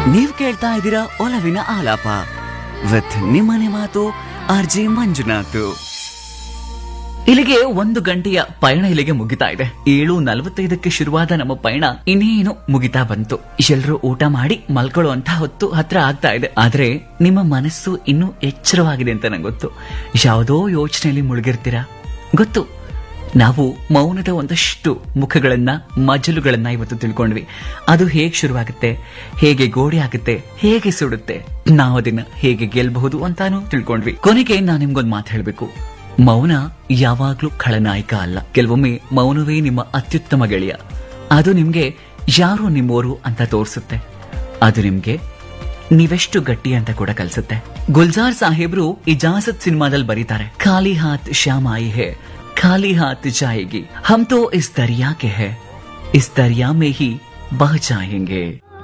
ನೀವ್ ಕೇಳ್ತಾ ಇದ್ದೀರಾ ಒಲವಿನ ಆಲಾಪ ವಿತ್ ನಿಮ್ಮನೆ ಮಾತು ಆರ್ ಜೆ ಮಂಜುನಾಥ್ ಇಲ್ಲಿಗೆ ಒಂದು ಗಂಟೆಯ ಪಯಣ ಇಲ್ಲಿಗೆ ಮುಗಿತಾ ಇದೆ ಏಳು ನಲವತ್ತೈದಕ್ಕೆ ಶುರುವಾದ ನಮ್ಮ ಪಯಣ ಇನ್ನೇನು ಮುಗಿತಾ ಬಂತು ಎಲ್ರೂ ಊಟ ಮಾಡಿ ಮಲ್ಕೊಳ್ಳುವಂತ ಹೊತ್ತು ಹತ್ರ ಆಗ್ತಾ ಇದೆ ಆದ್ರೆ ನಿಮ್ಮ ಮನಸ್ಸು ಇನ್ನೂ ಎಚ್ಚರವಾಗಿದೆ ಅಂತ ನಂಗೆ ಗೊತ್ತು ಯಾವುದೋ ಯೋಚನೆಯಲ್ಲಿ ಮುಳುಗಿರ್ತೀರಾ ಗೊತ್ತು ನಾವು ಮೌನದ ಒಂದಷ್ಟು ಮುಖಗಳನ್ನ ಮಜಲುಗಳನ್ನ ಇವತ್ತು ತಿಳ್ಕೊಂಡ್ವಿ ಅದು ಹೇಗೆ ಶುರುವಾಗುತ್ತೆ ಹೇಗೆ ಗೋಡೆ ಆಗುತ್ತೆ ಹೇಗೆ ಸುಡುತ್ತೆ ನಾವು ಅದನ್ನ ಹೇಗೆ ಗೆಲ್ಬಹುದು ಅಂತಾನು ತಿಳ್ಕೊಂಡ್ವಿ ಕೊನೆಗೆ ನಾನು ನಿಮ್ಗೊಂದು ಮಾತು ಹೇಳ್ಬೇಕು ಮೌನ ಯಾವಾಗ್ಲೂ ಖಳನಾಯಕ ಅಲ್ಲ ಕೆಲವೊಮ್ಮೆ ಮೌನವೇ ನಿಮ್ಮ ಅತ್ಯುತ್ತಮ ಗೆಳೆಯ ಅದು ನಿಮ್ಗೆ ಯಾರು ನಿಮ್ಮೋರು ಅಂತ ತೋರಿಸುತ್ತೆ ಅದು ನಿಮ್ಗೆ ನೀವೆಷ್ಟು ಗಟ್ಟಿ ಅಂತ ಕೂಡ ಕಲ್ಸುತ್ತೆ ಗುಲ್ಜಾರ್ ಸಾಹೇಬ್ರು ಇಜಾಜತ್ ಸಿನಿಮಾದಲ್ಲಿ ಬರೀತಾರೆ ಖಾಲಿ ಹಾತ್ ಶ್ಯಾಮ್ ಆಯಿ ಹೇ ಖಾಲಿ ಹಾತ್ ಜಾಯೇಗಿ ಹಮ್ ತೋ ಇಸ್ ದರಿಯಾ ಕೆ ಹೇ ಇಸ್ ದರಿಯಾ ಮೇ ಹಿ ಬಹ ಜಾಯೇಂಗೆ